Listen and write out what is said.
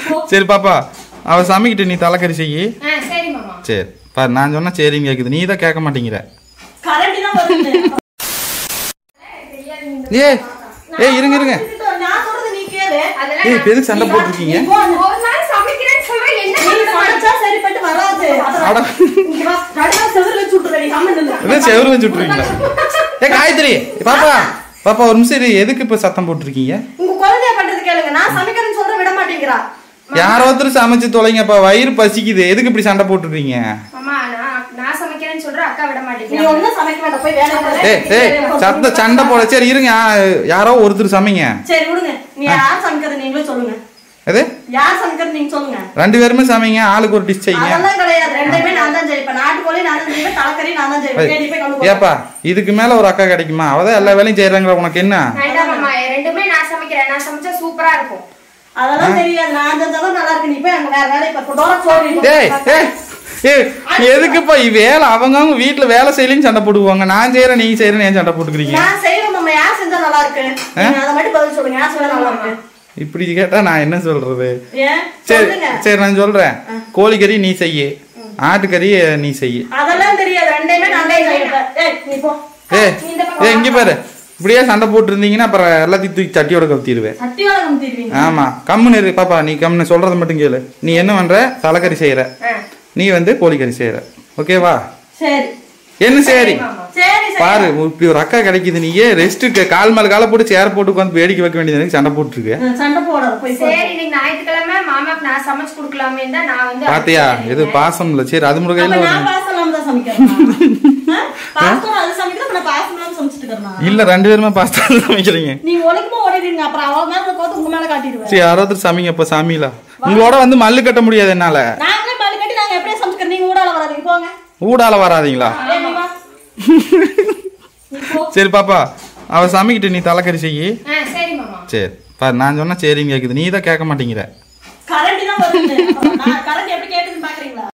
சரி பாப்பா அவ சமைக்கிட்டு நீ தலைக்கறி செய்யி ஆ சரி மாமா சரி பாரு நான் சொன்னா சரின்னு கேக்குது நீ தான் கேட்க மாட்டேங்கிற கரண்டி தான் வருது ஏ ஏ இருங்க இருங்க நான் சொல்றது நீ கேளு அதெல்லாம் ஏய் இப்ப எதுக்கு சண்டை போட்டிருக்கீங்க நீ போ, நீ ஒரு நாள் சமைக்கிறேன்னு சொல்றேன் என்ன நீ பண்ண சமைச்சா சரிப்பட்டு வராது அட இங்க வா, நடுவுல செவுரு வச்சு விட்டுறேன், நீ கம்முனு நில்லு. என்ன செவரு வச்சு விட்டுருக்கீங்களா ஏ காயத்ரி பாப்பா பாப்பா ஒரு நிமிஷம் இரு. எதுக்கு இப்ப சத்தம் போட்டிருக்கீங்க உங்க குழந்தைய பண்றது கேளுங்க நான் சமைக்கிறேன்னு சொல்ற விட மாட்டேங்கிறா யாரோ ஒருத்தர் சமைச்சு தொலைங்கப்பா வயிறு பசிக்குது எதுக்கு இப்படி சண்டை போட்டுருக்கீங்க மாமா நான் நான் சமைக்கிறேன்னு சொல்றேன் அக்கா விட நீ மாட்டேங்கிறா ஒண்ணும் சமைக்க வேண்டாம் போய் வேலை பாரு. ஏய் ஏய் சத்த சண்டை போட சரி இருங்க யா- யாரோ ஒருத்தர் சமைங்க சரி விடுங்க நீ யார் சமைக்கிறது நீங்களே சொல்லுங்க எது யார் சமைக்கிறது நீங்க சொல்லுங்க ரெண்டு பேருமே சமைங்க ஆளுக்கு ஒரு டிஷ் செய்யுங்க அதெல்லாம் கிடையாது ரெண்டுமே நான் தான் ஜெயிப்பேன் நாட்டுக்கோழி நான் தான் ஜெயிப்பேன் தலைக்கறி நான் தான் ஜெயிப்பேன் கேட்டு போய் கொண்டு போ. ஏப்பா இதுக்கு மேல ஒரு அக்கா கிடைக்குமா அவதான் எல்லா வேலையும் செய்யறாங்களா உனக்கு என்ன வேண்டாம் மாமா ரெண்டுமே நான் சமைக்கிறேன் நான் சமைச்சா சூப்பரா இருக்கும் அதெல்லாம் தெரியாது நான் செஞ்சாதான் நல்லா இருக்கு நீ போய் அங்க வேற வேலையை பார்த்து டோரா சோறு ஏய் ஏய் ஏய் எதுக்குப்பா இ வேலை அவங்கவங்க வீட்டுல வேலை செய்யலன்னு சண்டை போடுவாங்க நான் செய்யறேன் நீ செய்யறேன்னு ஏன் சண்டை போட்டுக்கிறீங்க நான் செய்யறோம் நம்ம யார் செஞ்சா நல்லா இருக்கு நீங்க அதை மட்டும் பதில் சொல்லுங்க யார் செஞ்சா நல்லா இருக்கு இப்படி கேட்டா நான் என்ன சொல்றது ஏன் சரி சொல்லுங்க சரி நான் சொல்றேன் கோழிக்கறி நீ செய்யு ஆட்டுக்கறி நீ செய்யு அதெல்லாம் தெரியாது ரெண்டையுமே நான் தான் செய்வேன் ஏய் நீ போ ஏய் ஏய் இங்க பாரு இப்படியே சண்டை போட்டு இருந்தீங்கன்னா அப்புறம் எல்லாத்தையும் தூக்கி சட்டியோட கவுத்திடுவேன் சட்டி வழக்கம் தீர்வீங்க ஆமா கம்முன்னு இரு பாப்பா நீ கம்முன்னு சொல்றத மட்டும் கேளு நீ என்ன பண்ற தலைக்கறி செய்யற நீ வந்து கோழிக்கறி செய்யற ஓகேவா சரி என்ன சரி சரி சரி பாரு இப்படி ஒரு அக்கா கிடைக்குது நீயே ரெஸ்ட் கால் மேல கால போட்டு சேர் போட்டு உட்காந்து வேடிக்கை வைக்க வேண்டியது சண்டை போட்டுருக்கு ம், சண்டை போடாத போய் சொல்லு. சரி இன்னைக்கு ஞாயிற்றுக்கிழமை மாமாக்கு நான் சமைச்சு கொடுக்கலாமே தான் நான் வந்து பாத்தியா எது பாசம் இல்ல சரி அது அப்ப முருகையில நான் பாசம் இல்லாம தான் சமைக்கிறேன் ஆ? பாசம் அது சமைக்கிறேன் அப்ப நான் பாசம் இல்லாம சமைச்சிட்டு இருக்கிறேன் இல்ல ரெண்டு பேருமே பாஸ்தா சமைக்கிறீங்க நீங்க ஒழுக்கமா ஓடிடுங்க அப்புறம் அவ மேல கோத்து உங்க மேல காட்டிடுவேன் சரி யாராவது சமைங்க இப்ப சாமியில உங்களோட வந்து மல்லு கட்ட முடியாது என்னால நாங்களே பால் கட்டி நாங்க எப்படியே சமைக்கிறோம் நீங்க ஊடால வராதீங்க போங்க ஊடால வராதீங்களா ஏய், நீ வா. நீ போ. சரி பாப்பா அவ சமைக்கிட்டு நீ தலைக்கறி செய்யி ஆ சரி மாமா சரி பாரு நான் சொன்னா சரின்னு கேக்குது நீ தான் கேட்க மாட்டேங்கிற கரண்டி தான் வருது நான் கரண்டி எப்படி கேட்டுன்னு பாக்குறீங்களா